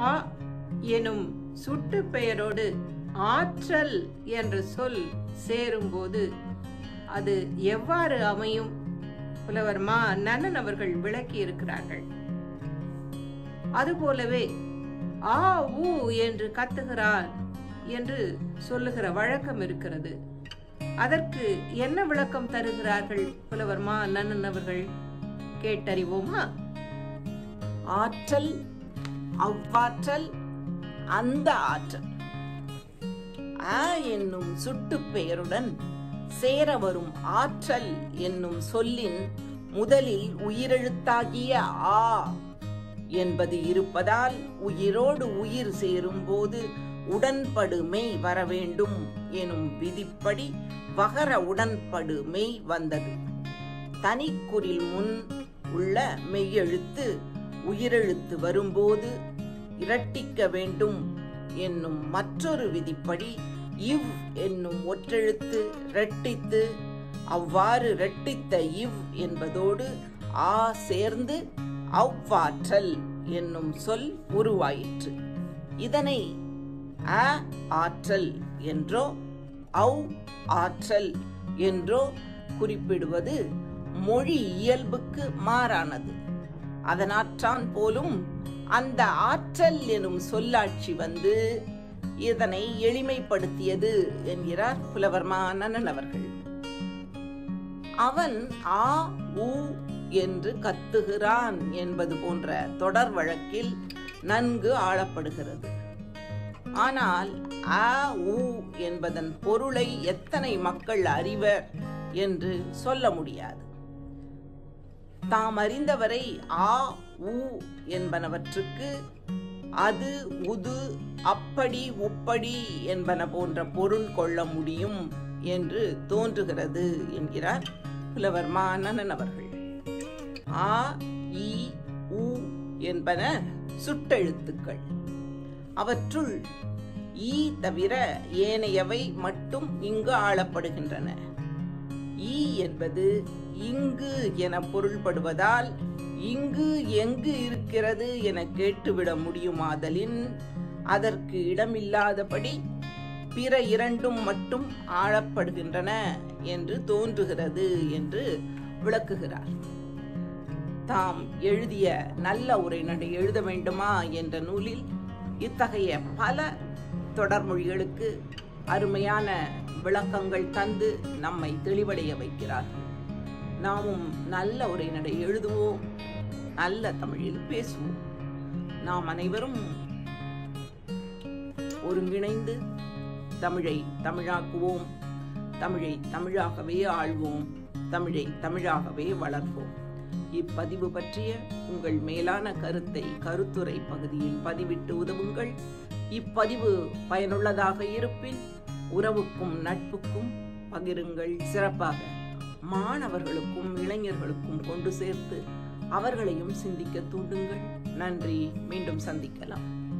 ஆ எனும் சுட்டு பெயரோடு ஆற்றல் என்ற சொல் சேரும்போது அது எவ்வாறு அமையும் புலவர் மா நன்னன் அவர்கள் விளக்கி இருக்கிறார்கள் அதுபோலவே ஆ ஊ என்று கத்துகிறான் என்று சொல்லுகிற வழக்கம் இருக்கிறது அதற்கு என்ன விளக்கம் தருகிறார்கள் புலவர் மா நன்னன் அவர்கள் கேட்டறிவோமா ஆற்றல் அவ்வாற்றல் அந்த ஆற்றல் ஆ என்னும் சுட்டுப் பெயருடன் சேர வரும் ஆற்றல் என்னும் சொல்லின் முதலில் உயிரெழுத்தாகிய ஆ என்பது இருப்பதால் உயிரோடு உயிர் சேரும்போது உடன்படுமை வர வேண்டும் எனும் விதிப்படி வகர உடன்படுமை வந்தது தனிக்குறில் முன் உள்ள மெய்யெழுத்து உயிரெழுத்து வரும்போது இரட்டிக்க வேண்டும் என்னும் மற்றொரு விதிப்படி இவ் என்னும் ஒற்றெழுத்து இரட்டித்து அவ்வாறு இரட்டித்த இவ் என்பதோடு ஆ சேர்ந்து அவ்வாற்றல் என்னும் சொல் உருவாயிற்று இதனை அ ஆற்றல் என்றோ அவ் ஆற்றல் என்றோ குறிப்பிடுவது மொழி இயல்புக்கு மாறானது அதனாற்றான் போலும் அந்த ஆற்றல் எனும் சொல்லாட்சி வந்து இதனை எளிமைப்படுத்தியது என்கிறார் புலவர் மானன் அவர்கள் அவன் ஆ ஊ என்று கத்துகிறான் என்பது போன்ற தொடர் வழக்கில் நன்கு ஆளப்படுகிறது ஆனால் அ உ என்பதன் பொருளை எத்தனை மக்கள் அறிவர் என்று சொல்ல முடியாது தாம் அறிந்தவரை ஆ உ என்பனவற்றுக்கு அது உது அப்படி உப்படி என்பன போன்ற பொருள் கொள்ள முடியும் என்று தோன்றுகிறது என்கிறார் புலவர் மானனன் அவர்கள் ஆ இ உ என்பன சுட்டெழுத்துக்கள் அவற்றுள் ஈ தவிர ஏனையவை மட்டும் இங்கு ஆளப்படுகின்றன ஈ என்பது இங்கு என பொருள்படுவதால் இங்கு எங்கு இருக்கிறது என கேட்டுவிட முடியுமாதலின் அதற்கு இடமில்லாதபடி பிற இரண்டும் மட்டும் ஆளப்படுகின்றன என்று தோன்றுகிறது என்று விளக்குகிறார் தாம் எழுதிய நல்ல உரைநடை எழுத வேண்டுமா என்ற நூலில் இத்தகைய பல தொடர்மொழிகளுக்கு அருமையான விளக்கங்கள் தந்து நம்மை தெளிவடைய வைக்கிறார்கள் நாமும் நல்ல உரைநடை எழுதுவோம் நல்ல தமிழில் பேசுவோம் நாம் அனைவரும் ஒருங்கிணைந்து தமிழை தமிழாக்குவோம் தமிழை தமிழாகவே ஆழ்வோம் தமிழை தமிழாகவே வளர்ப்போம் இப்பதிவு பற்றிய உங்கள் மேலான கருத்தை கருத்துரை பகுதியில் பதிவிட்டு உதவுங்கள் இப்பதிவு பயனுள்ளதாக இருப்பின் உறவுக்கும் நட்புக்கும் பகிருங்கள் சிறப்பாக மாணவர்களுக்கும் இளைஞர்களுக்கும் கொண்டு சேர்த்து அவர்களையும் சிந்திக்க தூண்டுங்கள் நன்றி மீண்டும் சந்திக்கலாம்